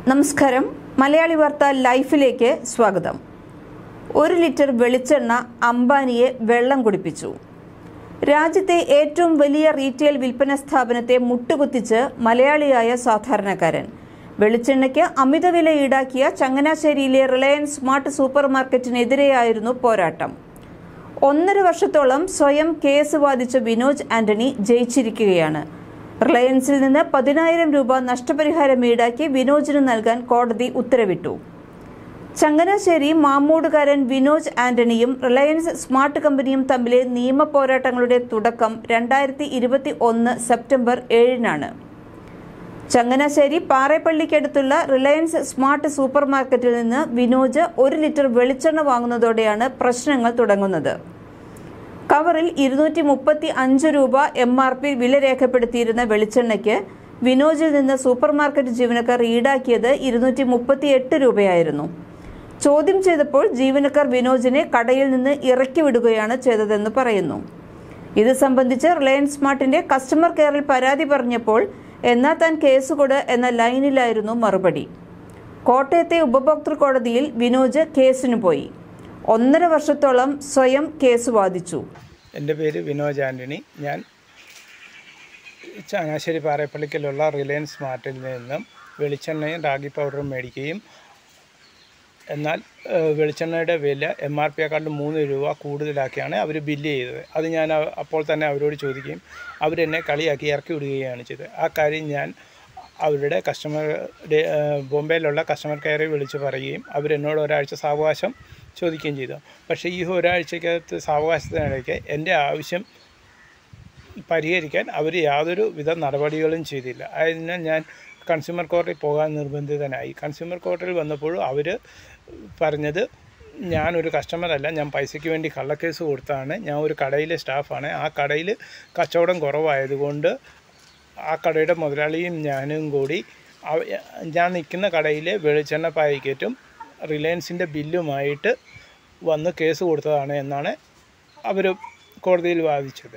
നമസ്കാരം മലയാളി വാർത്ത ലൈഫിലേക്ക് സ്വാഗതം ഒരു ലിറ്റർ വെളിച്ചെണ്ണ അംബാനിയെ വെള്ളം കുടിപ്പിച്ചു രാജ്യത്തെ ഏറ്റവും വലിയ റീറ്റെയിൽ വിൽപ്പന സ്ഥാപനത്തെ മുട്ടുകുത്തിച്ച് മലയാളിയായ സാധാരണക്കാരൻ വെളിച്ചെണ്ണയ്ക്ക് അമിതവില ഈടാക്കിയ ചങ്ങനാശ്ശേരിയിലെ റിലയൻസ് സ്മാർട്ട് സൂപ്പർ മാർക്കറ്റിനെതിരെയായിരുന്നു പോരാട്ടം ഒന്നര വർഷത്തോളം സ്വയം കേസ് വാദിച്ച വിനോജ് ആന്റണി ജയിച്ചിരിക്കുകയാണ് റിലയൻസിൽ നിന്ന് പതിനായിരം രൂപ നഷ്ടപരിഹാരം ഈടാക്കി വിനോജിന് നൽകാൻ കോടതി ഉത്തരവിട്ടു ചങ്ങനാശ്ശേരി മാമ്മൂടുകാരൻ വിനോജ് ആന്റണിയും റിലയൻസ് സ്മാർട്ട് കമ്പനിയും തമ്മിലെ നിയമ പോരാട്ടങ്ങളുടെ തുടക്കം രണ്ടായിരത്തി ഇരുപത്തി ഒന്ന് സെപ്റ്റംബർ ഏഴിനാണ് ചങ്ങനാശ്ശേരി പാറേപ്പള്ളിക്കടുത്തുള്ള റിലയൻസ് സ്മാർട്ട് സൂപ്പർ മാർക്കറ്റിൽ നിന്ന് വിനോജ് ഒരു ലിറ്റർ വെളിച്ചെണ്ണ വാങ്ങുന്നതോടെയാണ് പ്രശ്നങ്ങൾ തുടങ്ങുന്നത് കവറിൽ ഇരുന്നൂറ്റി മുപ്പത്തി അഞ്ച് രൂപ എം ആർ പി വില രേഖപ്പെടുത്തിയിരുന്ന വെളിച്ചെണ്ണയ്ക്ക് വിനോജിൽ നിന്ന് സൂപ്പർ മാർക്കറ്റ് ജീവനക്കാർ ഈടാക്കിയത് ഇരുന്നൂറ്റി മുപ്പത്തി എട്ട് രൂപയായിരുന്നു ചോദ്യം ചെയ്തപ്പോൾ ജീവനക്കാർ വിനോജിനെ കടയിൽ നിന്ന് ഇറക്കി വിടുകയാണ് ചെയ്തതെന്ന് പറയുന്നു ഇത് സംബന്ധിച്ച് റിലയൻസ് സ്മാർട്ടിന്റെ കസ്റ്റമർ കെയറിൽ പരാതി പറഞ്ഞപ്പോൾ എന്നാ താൻ കേസ് കൊട് എന്ന ലൈനിലായിരുന്നു മറുപടി കോട്ടയത്തെ ഉപഭോക്തൃ കോടതിയിൽ വിനോജ് കേസിന് പോയി ഒന്നര വർഷത്തോളം സ്വയം കേസ് വാദിച്ചു എൻ്റെ പേര് വിനോജ് ആൻ്റണി ഞാൻ ചങ്ങനാശ്ശേരി പാറേപ്പള്ളിക്കലുള്ള റിലയൻസ് സ്മാർട്ടിൽ നിന്നും വെളിച്ചെണ്ണയും റാഗി പൗഡറും മേടിക്കുകയും എന്നാൽ ഏഹ്, വെളിച്ചെണ്ണയുടെ വില എം ആർ പിയെക്കാളും മൂന്ന് രൂപ കൂടുതലാക്കിയാണ് അവർ ബില്ല് ചെയ്തത് അത് ഞാൻ അ- അപ്പോൾ തന്നെ അവരോട് ചോദിക്കുകയും അവരെന്നെ കളിയാക്കി ഇറക്കി വിടുകയാണ് ചെയ്തത് ആ കാര്യം ഞാൻ അവരുടെ കസ്റ്റമർ ഡെ- ഏഹ്, ബോംബെയിലുള്ള കസ്റ്റമർ കെയറിൽ വിളിച്ച് പറയുകയും അവരെന്നോട് ഒരാഴ്ച സാവകാശം ചോദിക്കുകയും ചെയ്തു പക്ഷേ ഈ ഒരാഴ്ചക്കകത്ത് സാവകാശത്തിനിടയ്ക്ക് എൻ്റെ ആവശ്യം പരിഹരിക്കാൻ അവർ യാതൊരു വിധ നടപടികളും ചെയ്തില്ല അതിനാൽ ഞാൻ കൺസ്യൂമർ കോർട്ടിൽ പോകാൻ നിർബന്ധിതനായി കൺസ്യൂമർ കോർട്ടിൽ വന്നപ്പോൾ അവർ പറഞ്ഞത് ഞാനൊരു കസ്റ്റമറല്ല ഞാൻ പൈസയ്ക്ക് വേണ്ടി കള്ളക്കേസ് കൊടുത്താണ് ഞാൻ ഒരു കടയിലെ സ്റ്റാഫാണ് ആ കടയിൽ കച്ചവടം കുറവായതുകൊണ്ട് ആ കടയുടെ മുതലാളിയും ഞാനും കൂടി അവ- ഞാൻ നിൽക്കുന്ന കടയിലെ വെളിച്ചെണ്ണ പാക്കറ്റും റിലയൻസിൻ്റെ ബില്ലുമായിട്ട് വന്ന് കേസ് കൊടുത്തതാണ് എന്നാണ് അവർ കോടതിയിൽ വാദിച്ചത്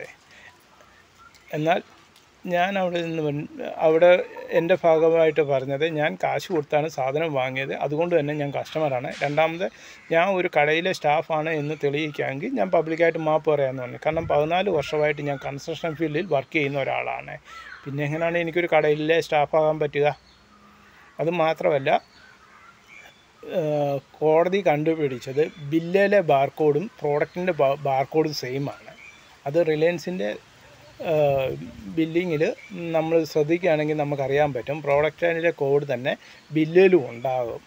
എന്നാൽ ഞാൻ അവിടെ നിന്ന് വൻ- അവിടെ എൻ്റെ ഭാഗമായിട്ട് പറഞ്ഞത് ഞാൻ കാശ് കൊടുത്താണ് സാധനം വാങ്ങിയത് അതുകൊണ്ട് തന്നെ ഞാൻ കസ്റ്റമറാണ് രണ്ടാമത് ഞാൻ ഒരു കടയിലെ സ്റ്റാഫാണ് എന്ന് തെളിയിക്കാമെങ്കിൽ ഞാൻ പബ്ലിക്കായിട്ട് മാപ്പ് പറയാമെന്ന് പറഞ്ഞു കാരണം പതിനാല് വർഷമായിട്ട് ഞാൻ കൺസ്ട്രക്ഷൻ ഫീൽഡിൽ വർക്ക് ചെയ്യുന്ന ഒരാളാണ് പിന്നെ എങ്ങനെയാണ് എനിക്കൊരു കടയിലെ സ്റ്റാഫാകാൻ പറ്റുക അത് മാത്രമല്ല ഏഹ് കോടതി കണ്ടുപിടിച്ചത് ബില്ലിലെ ബാർകോഡും പ്രോഡക്റ്റിൻ്റെ ബാർകോഡും സെയിം ആണ് അത് റിലയൻസിൻ്റെ ബില്ലിങ്ങിൽ നമ്മൾ ശ്രദ്ധിക്കുകയാണെങ്കിൽ നമുക്കറിയാൻ പറ്റും പ്രോഡക്റ്റിൻ്റെ കോഡ് തന്നെ ബില്ലിലും ഉണ്ടാകും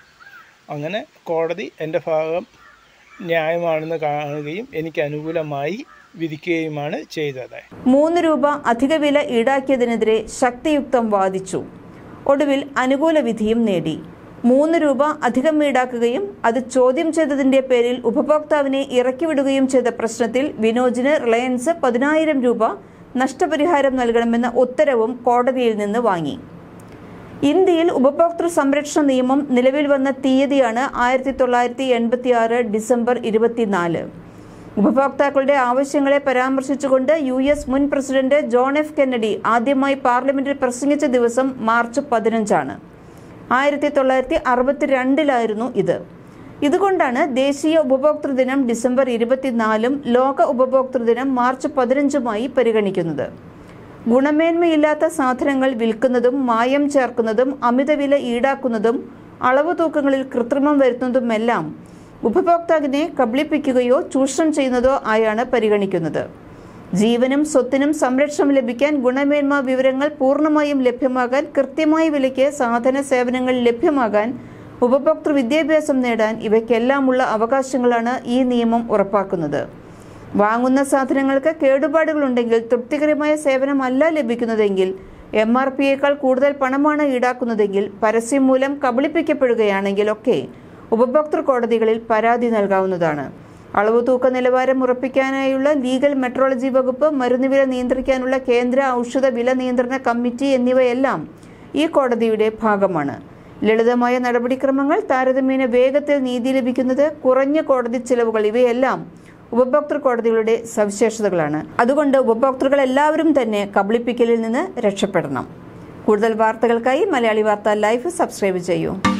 അങ്ങനെ കോടതി എൻ്റെ ഭാഗം ന്യായമാണെന്ന് കാണുകയും എനിക്ക് അനുകൂലമായി വിധിക്കുകയുമാണ് ചെയ്തത് മൂന്ന് രൂപ അധിക വില ഈടാക്കിയതിനെതിരെ ശക്തിയുക്തം വാദിച്ചു ഒടുവിൽ അനുകൂല വിധിയും നേടി മൂന്ന് രൂപ അധികം ഈടാക്കുകയും അത് ചോദ്യം ചെയ്തതിന്റെ പേരിൽ ഉപഭോക്താവിനെ ഇറക്കിവിടുകയും ചെയ്ത പ്രശ്നത്തിൽ വിനോജിന് റിലയൻസ് പതിനായിരം രൂപ നഷ്ടപരിഹാരം നൽകണമെന്ന ഉത്തരവും കോടതിയിൽ നിന്ന് വാങ്ങി ഇന്ത്യയിൽ ഉപഭോക്തൃ സംരക്ഷണ നിയമം നിലവിൽ വന്ന തീയതിയാണ് ആയിരത്തി തൊള്ളായിരത്തി എൺപത്തി ആറ് ഡിസംബർ ഇരുപത്തിനാല് ഉപഭോക്താക്കളുടെ ആവശ്യങ്ങളെ പരാമർശിച്ചുകൊണ്ട് യു എസ് മുൻ പ്രസിഡന്റ് ജോൺ എഫ് കെന്നഡി ആദ്യമായി പാർലമെന്റിൽ പ്രസംഗിച്ച ദിവസം മാർച്ച് പതിനഞ്ചാണ് ആയിരത്തി തൊള്ളായിരത്തി അറുപത്തിരണ്ടിലായിരുന്നു ഇത് ഇതുകൊണ്ടാണ് ദേശീയ ഉപഭോക്തൃ ദിനം ഡിസംബർ ഇരുപത്തിനാലും ലോക ഉപഭോക്തൃ ദിനം മാർച്ച് പതിനഞ്ചുമായി പരിഗണിക്കുന്നത് ഗുണമേന്മയില്ലാത്ത സാധനങ്ങൾ വിൽക്കുന്നതും മായം ചേർക്കുന്നതും അമിതവില ഈടാക്കുന്നതും അളവ് തൂക്കങ്ങളിൽ കൃത്രിമം വരുത്തുന്നതുമെല്ലാം ഉപഭോക്താവിനെ കബളിപ്പിക്കുകയോ ചൂഷണം ചെയ്യുന്നതോ ആയാണ് പരിഗണിക്കുന്നത് ജീവനും സ്വത്തിനും സംരക്ഷണം ലഭിക്കാൻ ഗുണമേന്മ വിവരങ്ങൾ പൂർണ്ണമായും ലഭ്യമാകാൻ കൃത്യമായ വിലയ്ക്ക് സാധന സേവനങ്ങൾ ലഭ്യമാകാൻ ഉപഭോക്തൃ വിദ്യാഭ്യാസം നേടാൻ ഇവയ്ക്കെല്ലാമുള്ള അവകാശങ്ങളാണ് ഈ നിയമം ഉറപ്പാക്കുന്നത് വാങ്ങുന്ന സാധനങ്ങൾക്ക് കേടുപാടുകളുണ്ടെങ്കിൽ തൃപ്തികരമായ സേവനമല്ല ലഭിക്കുന്നതെങ്കിൽ എം ആർ പിയേക്കാൾ കൂടുതൽ പണമാണ് ഈടാക്കുന്നതെങ്കിൽ പരസ്യം മൂലം കബളിപ്പിക്കപ്പെടുകയാണെങ്കിൽ ഒക്കെ ഉപഭോക്തൃ കോടതികളിൽ പരാതി നൽകാവുന്നതാണ് അളവ് തൂക്ക നിലവാരം ഉറപ്പിക്കാനായുള്ള ലീഗൽ മെട്രോളജി വകുപ്പ് മരുന്നുവില നിയന്ത്രിക്കാനുള്ള കേന്ദ്ര ഔഷധ വില നിയന്ത്രണ കമ്മിറ്റി എന്നിവയെല്ലാം ഈ കോടതിയുടെ ഭാഗമാണ് ലളിതമായ നടപടിക്രമങ്ങൾ താരതമ്യേന വേഗത്തിൽ നീതി ലഭിക്കുന്നത് കുറഞ്ഞ കോടതി ചിലവുകൾ ഇവയെല്ലാം ഉപഭോക്തൃ കോടതികളുടെ സവിശേഷതകളാണ് അതുകൊണ്ട് ഉപഭോക്തൃകൾ എല്ലാവരും തന്നെ കബളിപ്പിക്കലിൽ നിന്ന് രക്ഷപ്പെടണം കൂടുതൽ വാർത്തകൾക്കായി മലയാളി വാർത്ത ലൈവ് സബ്സ്ക്രൈബ് ചെയ്യൂ